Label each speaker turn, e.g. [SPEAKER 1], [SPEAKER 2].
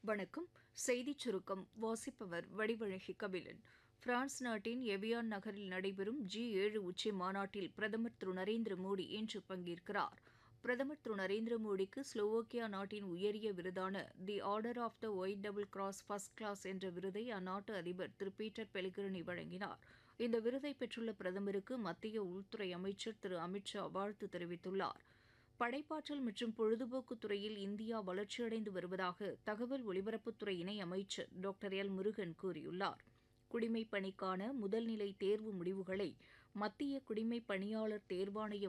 [SPEAKER 1] வணக்கம் செய்திச் சுருக்கம் வாசிப்பவர் வடிவழகி கபிலன் பிரான்ஸ் நாட்டின் எவியான் நகரில் நடைபெறும் ஜி ஏழு உச்சி மாநாட்டில் பிரதமர் திரு நரேந்திர மோடி இன்று பங்கேற்கிறார் பிரதமர் திரு நரேந்திர மோடிக்கு ஸ்லோவோக்கியா நாட்டின் உயரிய விருதான the order of the white double cross first class என்ற விருதை அந்நாட்டு அதிபர் திரு பீட்டர் பெலிகிரணி வழங்கினார் இந்த விருதை பெற்றுள்ள பிரதமருக்கு மத்திய உள்துறை அமைச்சர் திரு அமித் ஷா வாழ்த்து தெரிவித்துள்ளார் படைப்பாற்றல் மற்றும் பொழுதுபோக்குத் துறையில் இந்தியா வளர்ச்சியடைந்து வருவதாக தகவல் ஒலிபரப்புத்துறை இணை அமைச்சர் டாக்டர் எல் முருகன் கூறியுள்ளார் குடிமைப் பணிக்கான முதல்நிலை தேர்வு முடிவுகளை மத்திய குடிமைப் பணியாளர் தேர்வாணையம்